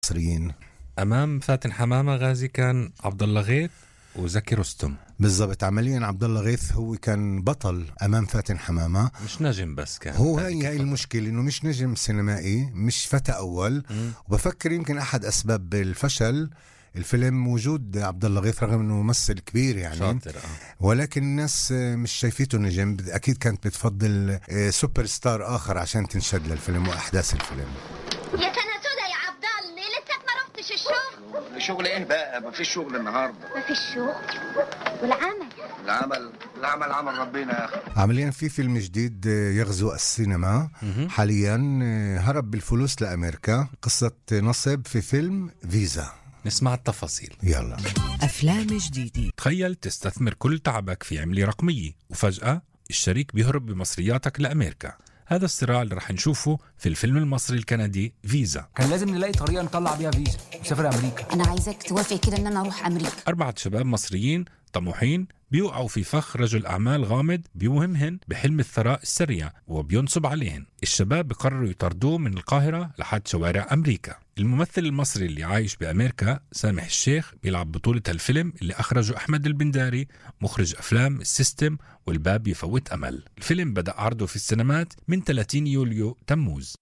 المصريين امام فاتن حمامه غازي كان عبد الله غيث وزكي رستم بالضبط عمليا عبد الله غيث هو كان بطل امام فاتن حمامه مش نجم بس كان هو هي هي المشكله انه مش نجم سينمائي مش فتى اول مم. وبفكر يمكن احد اسباب الفشل الفيلم وجود عبد الله غيث رغم انه ممثل كبير يعني شاطر اه ولكن الناس آه، مش شايفيته نجم اكيد كانت بتفضل آه، سوبر ستار اخر عشان تنشد للفيلم واحداث الفيلم يا سنة سودا يا عبد الله لسه ما رحتش الشغل شغل ايه بقى مفيش شغل النهارده ما فيش شغل والعمل العمل العمل عمل ربنا يا اخي عمليا في فيلم جديد آه، يغزو السينما مهم. حاليا آه، هرب بالفلوس لامريكا قصه نصب في فيلم فيزا نسمع التفاصيل يلا أفلام جديدة تخيل تستثمر كل تعبك في عملة رقمية وفجأة الشريك بيهرب بمصرياتك لأمريكا هذا الصراع اللي رح نشوفه في الفيلم المصري الكندي فيزا كان لازم نلاقي طريقه نطلع بيها فيزا ونسافر امريكا انا عايزاك توافق كده ان انا اروح امريكا أربعة شباب مصريين طموحين بيوقعوا في فخ رجل أعمال غامض بيوهمهن بحلم الثراء السريع وبينصب عليهن الشباب بقرروا يطردوه من القاهرة لحد شوارع أمريكا الممثل المصري اللي عايش بأمريكا سامح الشيخ بيلعب بطولة الفيلم اللي أخرجه أحمد البنداري مخرج أفلام السيستم والباب يفوت أمل الفيلم بدأ عرضه في السينمات من 30 يوليو تموز